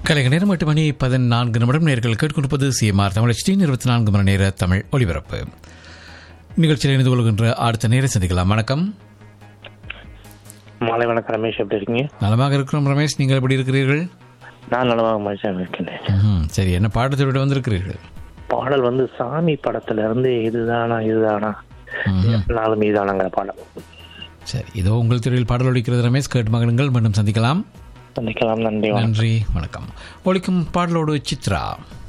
கலைஞர் நேரம் எட்டு மணி பதினான்கு நிமிடம் நேர்கள் கேட்டுக்கொண்டிருப்பது சிஎம்ஆர் தமிழ் ஹெச்டி இருபத்தி நான்கு மணி நேர தமிழ் ஒலிபரப்பு நிகழ்ச்சியில் இணைந்து கொள்கின்ற அடுத்த நேரம் சந்திக்கலாம் வணக்கம் மாலை வணக்கம் ரமேஷ் எப்படி இருக்கீங்க நலமாக இருக்கிறோம் ரமேஷ் நீங்கள் எப்படி இருக்கிறீர்கள் நான் நலமாக மனுஷன் இருக்கின்றேன் ம்ஹும். சரி என்ன பாடத்தை விட வந்திருக்கிறீர்கள் பாடல் வந்து சாமி படத்துல இருந்து இதுதானா இதுதானா நாளும் இதுதானாங்கிற பாடல் சரி இதோ உங்கள் துறையில் பாடல் ஒழிக்கிறது ரமேஷ் கேட்டு மகன்கள் மீண்டும் சந்திக்கலாம் சந்திக்கலாம் நன்றி வணக்கம் நன்றி வணக்கம் ஒழிக்கும் பாடலோடு சித்ரா